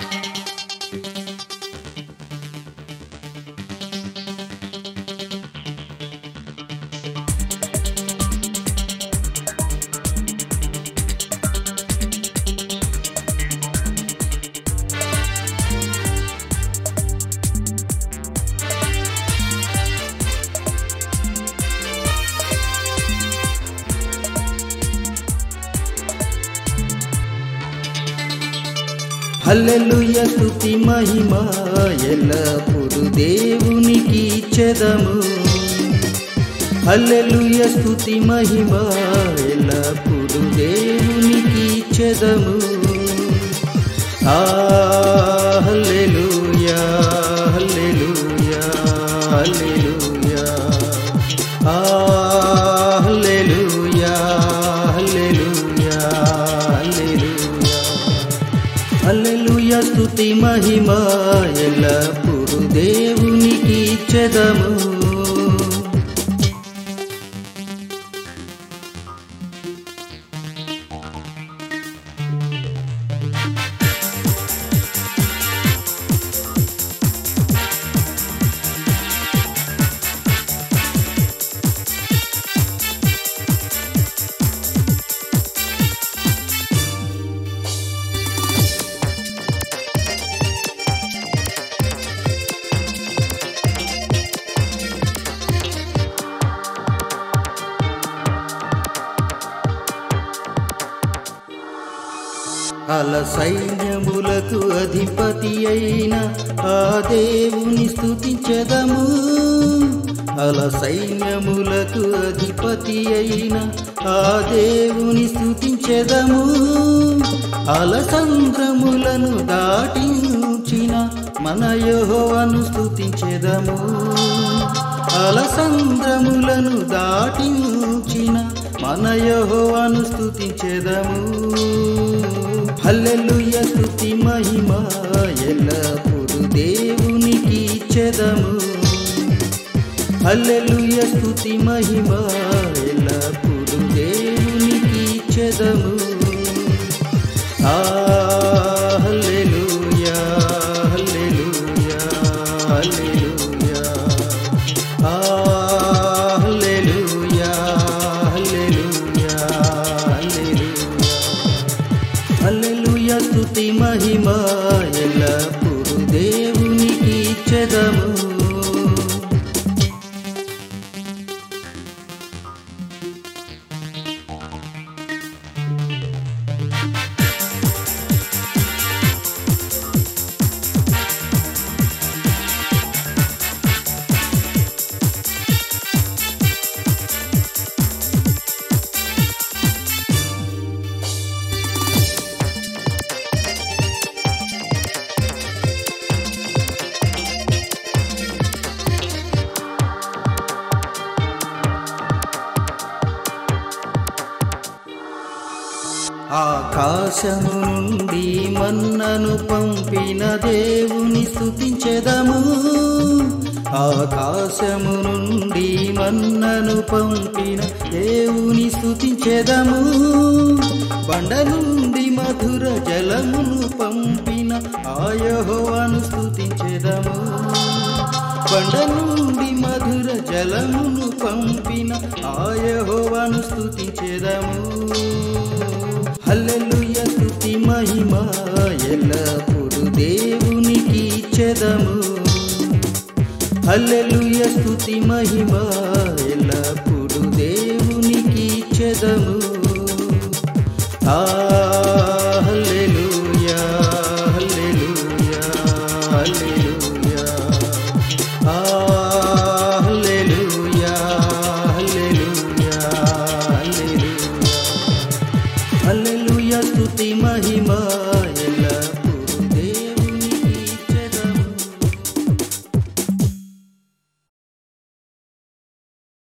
హల్లెలూయ స్తుతి మహిమ ఎల్లప్పుడు దేవునికి ఇచ్చెదము హల్లెలూయ స్తుతి మహిమ ఎల్లప్పుడు దేవునికి ఇచ్చెదము ఆ హల్లెలూయా హల్లెలూయా హల్లెలూయా ఆ హల్లెలూయా హల్లెలూయా హల్లెలూయా హల్లెలూయా స్తుతి మహిమ ఎల్లప్పుడు దేవునికి ఇచ్చెదము అల సైన్యములకు అధిపతి అయిన ఆ దేవుని స్తుతించదము అల సైన్యములకు అధిపతి అయిన ఆ దేవుని స్తుతించెదము అలసంద్రములను దాటించిన మన యెహోవాను స్తుతించెదము అలసంద్రములను దాటించిన మన యెహోవాను స్తుతించెదము హల్లెలూయ స్తుతి మహిమ ఎల్లప్పుడు దేవునికి ఇచ్చెదము హల్లెలూయ స్తుతి మహిమ ఎల్లప్పుడు దేవునికి ఇచ్చెదము ఆ హల్లెలూయా హల్లెలూయా హల్లెలూయా ఆ హల్లెలూయా హల్లెలూయా హల్లెలూయా హల్లెలూయ స్తుతి మహిమ ఎల్లప్పుడు దేవునికి ఇచ్చెదము ఆకాశము నుండి మన్నను పంపిన దేవుని స్తుతించెదము ఆకాశము నుండి మన్నను పంపిన దేవుని స్తుతించెదము బండ నుండి మధుర జలమును పంపిన ఆయహోవాను స్తుతించెదము బండ నుండి మధుర జలమును పంపిన ఆయహోవాను స్తుతించెదము హల్లెలూయ స్తుతి మహిమ ఎల్లప్పుడు దేవునికి ఇచ్చెదము హల్లెలూయ స్తుతి మహిమ ఎల్లప్పుడు దేవునికి ఇచ్చెదము ఆ హల్లెలూయా హల్లెలూయా హల్లెలూయా ఆ హల్లెలూయా హల్లెలూయా హల్లెలూయా హల్లెలూయా స్తుతి మహిమ